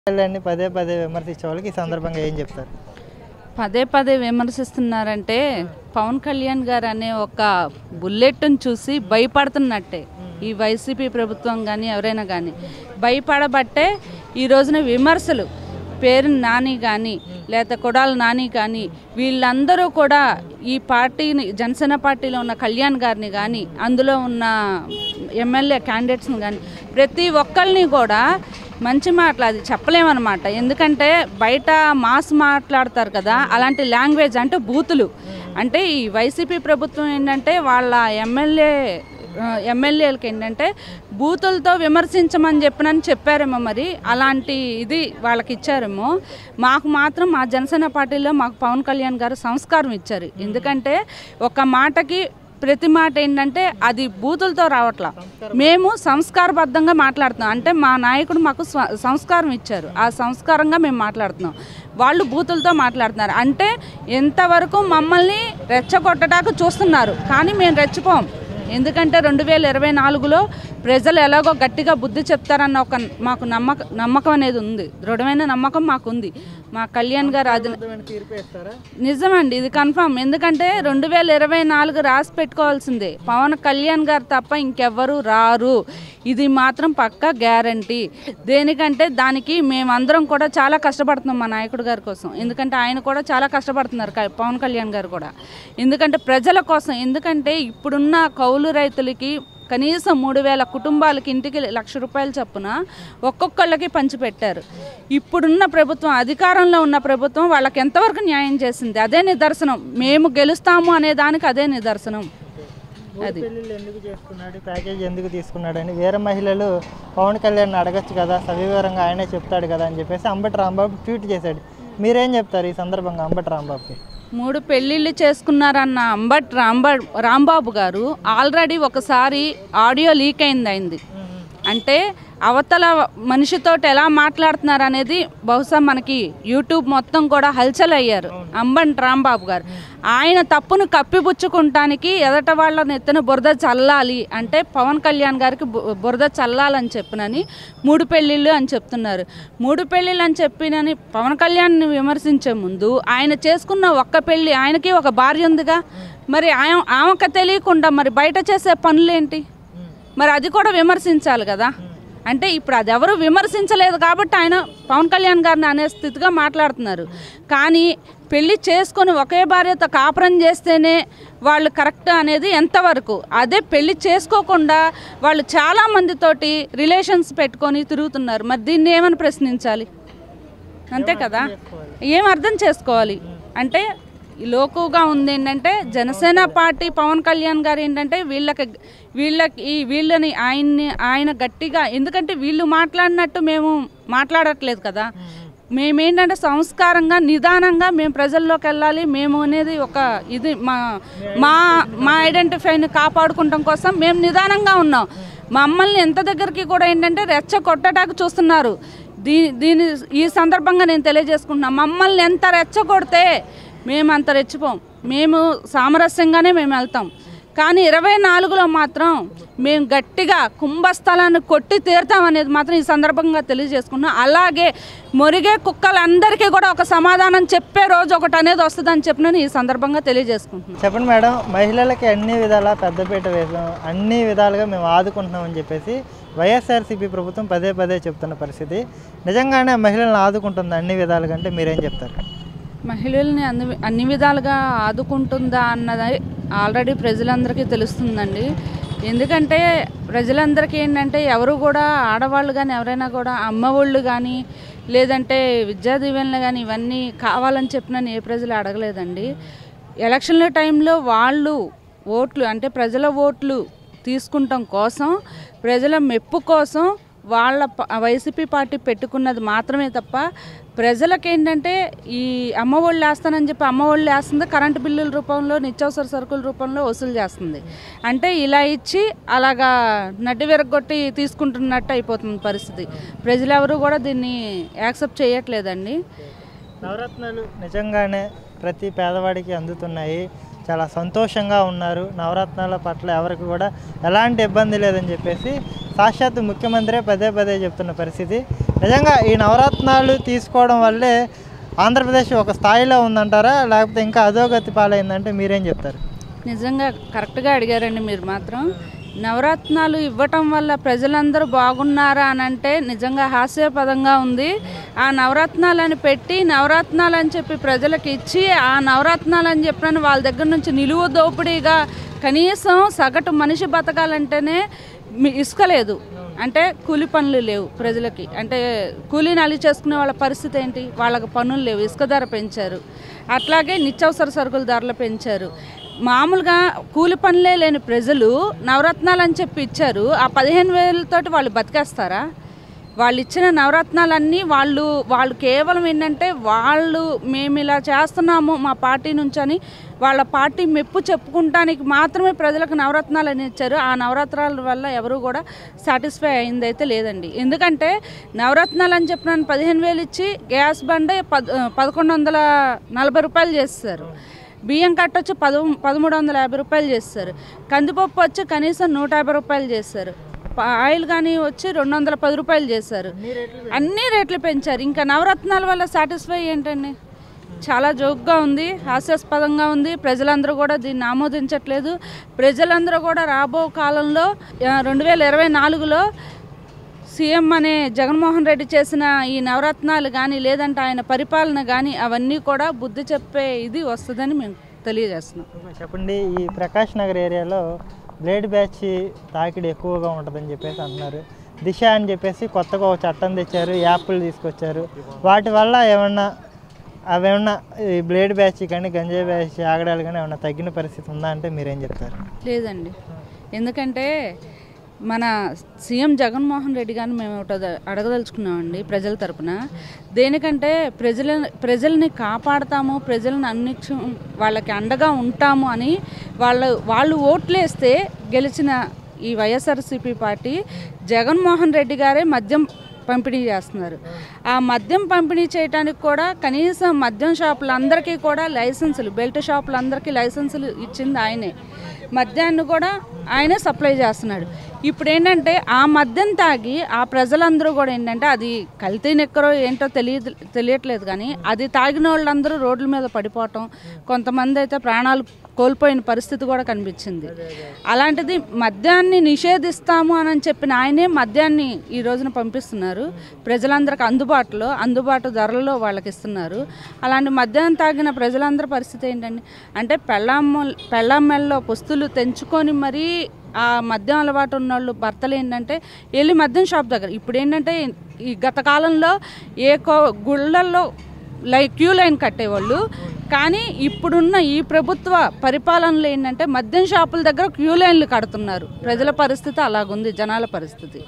కళ్యాణ్ని పదే పదే విమర్శించే వాళ్ళకి ఈ సందర్భంగా ఏం చెప్తారు పదే పదే విమర్శిస్తున్నారంటే పవన్ కళ్యాణ్ గారు అనే ఒక బుల్లెట్ను చూసి భయపడుతున్నట్టే ఈ వైసీపీ ప్రభుత్వం కానీ ఎవరైనా కానీ భయపడబట్టే ఈ రోజున విమర్శలు పేరు నాని కానీ లేకపోతే కొడాల నాని కానీ వీళ్ళందరూ కూడా ఈ పార్టీని జనసేన పార్టీలో ఉన్న కళ్యాణ్ గారిని కానీ అందులో ఉన్న ఎమ్మెల్యే క్యాండిడేట్స్ని కానీ ప్రతి ఒక్కరిని కూడా మంచి మాటలు అది చెప్పలేమన్నమాట ఎందుకంటే బయట మాస్ మాట్లాడతారు కదా అలాంటి లాంగ్వేజ్ అంటే బూతులు అంటే ఈ వైసీపీ ప్రభుత్వం ఏంటంటే వాళ్ళ ఎమ్మెల్యే ఆ, ఎమ్మెల్యేలకి ఏంటంటే బూతులతో విమర్శించమని చెప్పినని చెప్పారేమో మరి అలాంటి ఇది వాళ్ళకి ఇచ్చారేమో మాకు మాత్రం మా జనసేన పార్టీలో మాకు పవన్ కళ్యాణ్ గారు సంస్కారం ఇచ్చారు ఎందుకంటే ఒక మాటకి ప్రతి మాట ఏంటంటే అది బూతులతో రావట్లా మేము సంస్కారబద్ధంగా మాట్లాడుతున్నాం అంటే మా నాయకుడు మాకు స్వ- సంస్కారం ఇచ్చారు ఆ సంస్కారంగా మేము మాట్లాడుతున్నాం వాళ్ళు బూతులతో మాట్లాడుతున్నారు అంటే ఎంతవరకు మమ్మల్ని రెచ్చగొట్టడానికి చూస్తున్నారు కానీ మేము రెచ్చిపోం ఎందుకంటే రెండు వేల ఇరవై నాలుగులో ప్రజలు ఎలాగో గట్టిగా బుద్ధి చెప్తారన్న ఒక మాకు నమ్మకం నమ్మకం అనేది ఉంది దృఢమైన నమ్మకం మాకు ఉంది మా కళ్యాణ్ గారు అది తీర్పు ఇస్తారా నిజమండి ఇది కన్ఫామ్ ఎందుకంటే రెండు వేల ఇరవై నాలుగు రాసి పెట్టుకోవాల్సిందే పవన్ కళ్యాణ్ గారు తప్ప ఇంకెవ్వరు రారు ఇది మాత్రం పక్కా గ్యారంటీ దేనికంటే దానికి మేమందరం కూడా చాలా కష్టపడుతున్నాం మా నాయకుడు గారి కోసం ఎందుకంటే ఆయన కూడా చాలా కష్టపడుతున్నారు క- పవన్ కళ్యాణ్ గారు కూడా ఎందుకంటే ప్రజల కోసం ఎందుకంటే ఇప్పుడున్న కౌలు రైతులకి కనీసం మూడు వేల కుటుంబాలకి ఇంటికి లక్ష రూపాయలు చొప్పున ఒక్కొక్కళ్ళకి పంచిపెట్టారు ఇప్పుడున్న ప్రభుత్వం అధికారంలో ఉన్న ప్రభుత్వం వాళ్ళకి ఎంతవరకు న్యాయం చేసింది అదే నిదర్శనం మేము గెలుస్తాము అనే దానికి అదే నిదర్శనం అది పెళ్ళిళ్ళు ఎందుకు చేసుకున్నాడు ప్యాకేజ్ ఎందుకు తీసుకున్నాడని వేరే మహిళలు పవన్ కళ్యాణ్ అడగచ్చు కదా సవివరంగా ఆయనే చెప్తాడు కదా అని చెప్పేసి అంబటి రాంబాబు ట్వీట్ చేశాడు మీరేం చెప్తారు ఈ సందర్భంగా అంబటి రాంబాబుకి మూడు పెళ్ళిళ్ళు చేసుకున్నారన్న అంబట్ రాంబా రాంబాబు గారు ఆల్రెడీ ఒకసారి ఆడియో లీక్ అయింది అయింది అంటే అవతల మనిషితోటి ఎలా మాట్లాడుతున్నారు అనేది బహుశా మనకి యూట్యూబ్ మొత్తం కూడా హల్చల్ అయ్యారు అంబన్ రాంబాబు గారు ఆయన తప్పును కప్పిపుచ్చుకుంటానికి ఎదట వాళ్ళ నెత్తిన బురద చల్లాలి అంటే పవన్ కళ్యాణ్ గారికి బు- బురద చల్లాలని చెప్పినని మూడు పెళ్ళిళ్ళు అని చెప్తున్నారు మూడు పెళ్ళిళ్ళు అని చెప్పినని పవన్ కళ్యాణ్ని విమర్శించే ముందు ఆయన చేసుకున్న ఒక్క పెళ్ళి ఆయనకి ఒక భార్య ఉందిగా మరి ఆమె ఆమెకు తెలియకుండా మరి బయట చేసే పనులేంటి మరి అది కూడా విమర్శించాలి కదా అంటే ఇప్పుడు అది ఎవరు విమర్శించలేదు కాబట్టి ఆయన పవన్ కళ్యాణ్ గారిని అనే స్థితిగా మాట్లాడుతున్నారు కానీ పెళ్లి చేసుకొని ఒకే భార్యతో కాపురం చేస్తేనే వాళ్ళు కరెక్ట్ అనేది ఎంతవరకు అదే పెళ్లి చేసుకోకుండా వాళ్ళు చాలా మందితోటి రిలేషన్స్ పెట్టుకొని తిరుగుతున్నారు మరి దీన్ని ఏమని ప్రశ్నించాలి అంతే కదా ఏం అర్థం చేసుకోవాలి అంటే ఈ లోకుగా ఉంది ఏంటంటే జనసేన పార్టీ పవన్ కళ్యాణ్ గారు ఏంటంటే వీళ్ళకి వీళ్ళకి ఈ వీళ్ళని ఆయన్ని ఆయన గట్టిగా ఎందుకంటే వీళ్ళు మాట్లాడినట్టు మేము మాట్లాడట్లేదు కదా మేమేంటంటే సంస్కారంగా నిదానంగా మేము ప్రజల్లోకి వెళ్ళాలి మేము అనేది ఒక ఇది మా మా మా ఐడెంటిఫైని కాపాడుకుంటాం కోసం మేము నిదానంగా ఉన్నాం మమ్మల్ని ఎంత దగ్గరికి కూడా ఏంటంటే రెచ్చ కొట్టడానికి చూస్తున్నారు దీ దీని ఈ సందర్భంగా నేను తెలియజేసుకుంటున్నా మమ్మల్ని ఎంత రెచ్చగొడితే మేము అంత రెచ్చిపోం మేము సామరస్యంగానే మేము వెళ్తాం కానీ ఇరవై నాలుగులో మాత్రం మేము గట్టిగా కుంభస్థలాన్ని కొట్టి తీరుతాం అనేది మాత్రం ఈ సందర్భంగా తెలియజేసుకున్నాం అలాగే మొరిగే కుక్కలందరికీ కూడా ఒక సమాధానం చెప్పే రోజు ఒకటి అనేది వస్తుందని చెప్పిన ఈ సందర్భంగా తెలియజేసుకుంటున్నాం చెప్పండి మేడం మహిళలకి అన్ని విధాలా పెద్దపీట వేసాం అన్ని విధాలుగా మేము ఆదుకుంటున్నామని చెప్పేసి వైఎస్ఆర్సీపీ ప్రభుత్వం పదే పదే చెప్తున్న పరిస్థితి నిజంగానే మహిళలను ఆదుకుంటుంది అన్ని విధాలుగా అంటే మీరేం చెప్తారు మహిళల్ని అన్ని అన్ని విధాలుగా ఆదుకుంటుందా అన్నది ఆల్రెడీ ప్రజలందరికీ తెలుస్తుందండి ఎందుకంటే ప్రజలందరికీ ఏంటంటే ఎవరు కూడా ఆడవాళ్ళు కానీ ఎవరైనా కూడా అమ్మఒళ్ళు కానీ లేదంటే విద్యా దీవెనలు కానీ ఇవన్నీ కావాలని చెప్పిన ఏ ప్రజలు అడగలేదండి ఎలక్షన్ల టైంలో వాళ్ళు ఓట్లు అంటే ప్రజల ఓట్లు తీసుకుంటాం కోసం ప్రజల మెప్పు కోసం వాళ్ళ ప- వైసీపీ పార్టీ పెట్టుకున్నది మాత్రమే తప్ప ప్రజలకు ఏంటంటే ఈ అమ్మ ఒళ్ళు వేస్తానని చెప్పి అమ్మ ఒళ్ళు వేస్తుంది కరెంటు బిల్లుల రూపంలో నిత్యావసర సరుకుల రూపంలో వసూలు చేస్తుంది అంటే ఇలా ఇచ్చి అలాగా నడ్డి విరగొట్టి తీసుకుంటున్నట్టు అయిపోతుంది పరిస్థితి ప్రజలు ఎవరు కూడా దీన్ని యాక్సెప్ట్ చేయట్లేదండి నవరత్నాలు నిజంగానే ప్రతి పేదవాడికి అందుతున్నాయి చాలా సంతోషంగా ఉన్నారు నవరత్నాల పట్ల ఎవరికి కూడా ఎలాంటి ఇబ్బంది లేదని చెప్పేసి సాక్షాత్ ముఖ్యమంత్రే పదే పదే చెప్తున్న పరిస్థితి నిజంగా ఈ నవరత్నాలు తీసుకోవడం వల్లే ఆంధ్రప్రదేశ్ ఒక స్థాయిలో ఉందంటారా లేకపోతే ఇంకా అధోగతి పాలైందంటే మీరేం చెప్తారు నిజంగా కరెక్ట్గా అడిగారండి మీరు మాత్రం నవరత్నాలు ఇవ్వటం వల్ల ప్రజలందరూ బాగున్నారా అని అంటే నిజంగా హాస్యాస్పదంగా ఉంది ఆ నవరత్నాలని పెట్టి నవరత్నాలు అని చెప్పి ప్రజలకు ఇచ్చి ఆ నవరత్నాలు అని చెప్పిన వాళ్ళ దగ్గర నుంచి నిలువ దోపిడీగా కనీసం సగటు మనిషి బతకాలంటేనే మీ- ఇసుక లేదు అంటే కూలి పనులు లేవు ప్రజలకి అంటే కూలీ నలి చేసుకునే వాళ్ళ పరిస్థితి ఏంటి వాళ్ళకి పనులు లేవు ఇసుక ధర పెంచారు అట్లాగే నిత్యావసర సరుకుల ధరలు పెంచారు మామూలుగా కూలి పనులే లేని ప్రజలు నవరత్నాలు అని చెప్పి ఇచ్చారు ఆ పదిహేను వేలతోటి వాళ్ళు బతికేస్తారా వాళ్ళు ఇచ్చిన నవరత్నాలన్నీ వాళ్ళు వాళ్ళు కేవలం ఏంటంటే వాళ్ళు మేము ఇలా చేస్తున్నాము మా పార్టీ నుంచి అని వాళ్ళ పార్టీ మెప్పు చెప్పుకుంటానికి మాత్రమే ప్రజలకు నవరత్నాలు అని ఇచ్చారు ఆ నవరత్నాల వల్ల ఎవరు కూడా సాటిస్ఫై అయింది అయితే లేదండి ఎందుకంటే నవరత్నాలు అని చెప్పిన పదిహేను వేలు ఇచ్చి గ్యాస్ బండ పద్ పదకొండు వందల నలభై రూపాయలు చేస్తారు బియ్యం కట్ట వచ్చి పద పదమూడు వందల యాభై రూపాయలు చేస్తారు కందిపప్పు వచ్చి కనీసం నూట యాభై రూపాయలు చేస్తారు ప- ఆయిల్ కానీ వచ్చి రెండు వందల పది రూపాయలు చేశారు అన్ని రేట్లు పెంచారు ఇంకా నవరత్నాల వల్ల సాటిస్ఫై ఏంటండి చాలా జోక్గా ఉంది హాస్యాస్పదంగా ఉంది ప్రజలందరూ కూడా దీన్ని ఆమోదించట్లేదు ప్రజలందరూ కూడా రాబో కాలంలో రెండు వేల ఇరవై నాలుగులో సీఎం అనే జగన్మోహన్ రెడ్డి చేసిన ఈ నవరత్నాలు కానీ లేదంటే ఆయన పరిపాలన కానీ అవన్నీ కూడా బుద్ధి చెప్పే ఇది వస్తుందని మేము తెలియజేస్తున్నాం చెప్పండి ఈ ప్రకాష్ నగర్ ఏరియాలో బ్లేడ్ బ్యాచ్ తాకిడి ఎక్కువగా ఉంటుందని చెప్పేసి అంటున్నారు దిశ అని చెప్పేసి కొత్తగా ఒక చట్టం తెచ్చారు యాప్లు తీసుకొచ్చారు వాటి వల్ల ఏమన్నా అవేమన్నా ఈ బ్లేడ్ బ్యాచ్ కానీ గంజాయి బ్యాచ్ ఆగడాలు కానీ ఏమన్నా తగ్గిన పరిస్థితి ఉందా అంటే మీరేం చెప్తారు లేదండి ఎందుకంటే మన సీఎం జగన్మోహన్ రెడ్డి గారిని మేము ఒకటి అద- అడగదలుచుకున్నామండి ప్రజల తరపున దేనికంటే ప్రజల ప్రజల్ని కాపాడతాము ప్రజలను అన్నిక్షం వాళ్ళకి అండగా ఉంటాము అని వాళ్ళు వాళ్ళు ఓట్లేస్తే గెలిచిన ఈ వైఎస్ఆర్సీపీ పార్టీ జగన్మోహన్ రెడ్డి గారే మద్యం పంపిణీ చేస్తున్నారు ఆ మద్యం పంపిణీ చేయడానికి కూడా కనీసం మద్యం షాపులందరికీ కూడా లైసెన్సులు బెల్ట్ షాపులందరికీ లైసెన్సులు ఇచ్చింది ఆయనే మద్యాన్ని కూడా ఆయనే సప్లై చేస్తున్నాడు ఇప్పుడు ఏంటంటే ఆ మద్యం తాగి ఆ ప్రజలందరూ కూడా ఏంటంటే అది కల్తీ నెక్కరో ఏంటో తెలియదు తెలియట్లేదు కానీ అది తాగిన వాళ్ళందరూ రోడ్ల మీద పడిపోవటం కొంతమంది అయితే ప్రాణాలు కోల్పోయిన పరిస్థితి కూడా కనిపించింది అలాంటిది మద్యాన్ని నిషేధిస్తాము అని చెప్పిన ఆయనే మద్యాన్ని ఈ రోజున పంపిస్తున్నారు ప్రజలందరికీ అందుబాటులో అందుబాటు ధరలలో వాళ్ళకి ఇస్తున్నారు అలాంటి మద్యాన్ని తాగిన ప్రజలందరి పరిస్థితి ఏంటండి అంటే పెళ్ళామ్మ పెళ్ళామ్మెల్లో పుస్తులు తెంచుకొని మరీ ఆ మద్యం అలవాటు ఉన్నోళ్ళు భర్తలు ఏంటంటే వెళ్ళి మద్యం షాప్ దగ్గర ఇప్పుడు ఏంటంటే ఈ గత కాలంలో ఏ కో గుళ్ళల్లో లై క్యూ లైన్ కట్టేవాళ్ళు కానీ ఇప్పుడున్న ఈ ప్రభుత్వ పరిపాలనలో ఏంటంటే మద్యం షాపుల దగ్గర క్యూ లైన్లు కడుతున్నారు ప్రజల పరిస్థితి అలాగుంది జనాల పరిస్థితి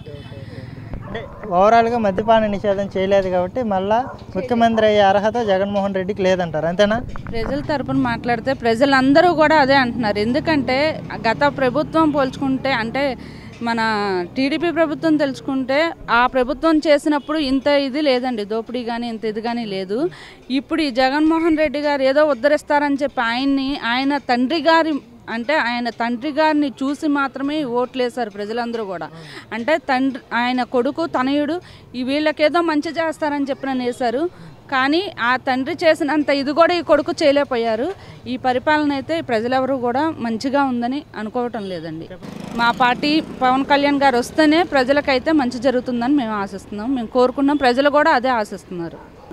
అంటే ఓవరాల్గా మద్యపాన నిషేధం చేయలేదు కాబట్టి మళ్ళా ముఖ్యమంత్రి అయ్యే అర్హత జగన్మోహన్ రెడ్డికి లేదంటారు అంతేనా ప్రజల తరపున మాట్లాడితే ప్రజలందరూ కూడా అదే అంటున్నారు ఎందుకంటే గత ప్రభుత్వం పోల్చుకుంటే అంటే మన టీడీపీ ప్రభుత్వం తెలుసుకుంటే ఆ ప్రభుత్వం చేసినప్పుడు ఇంత ఇది లేదండి దోపిడీ కానీ ఇంత ఇది కానీ లేదు ఇప్పుడు ఈ జగన్మోహన్ రెడ్డి గారు ఏదో ఉద్ధరిస్తారని చెప్పి ఆయన్ని ఆయన తండ్రి గారి అంటే ఆయన తండ్రి గారిని చూసి మాత్రమే ఓట్లేశారు ప్రజలందరూ కూడా అంటే తండ్రి ఆయన కొడుకు తనయుడు ఈ వీళ్ళకేదో మంచి చేస్తారని చెప్పిన వేశారు కానీ ఆ తండ్రి చేసినంత ఇది కూడా ఈ కొడుకు చేయలేకపోయారు ఈ పరిపాలన అయితే ప్రజలెవరూ కూడా మంచిగా ఉందని అనుకోవటం లేదండి మా పార్టీ పవన్ కళ్యాణ్ గారు వస్తేనే ప్రజలకైతే మంచి జరుగుతుందని మేము ఆశిస్తున్నాం మేము కోరుకున్నాం ప్రజలు కూడా అదే ఆశిస్తున్నారు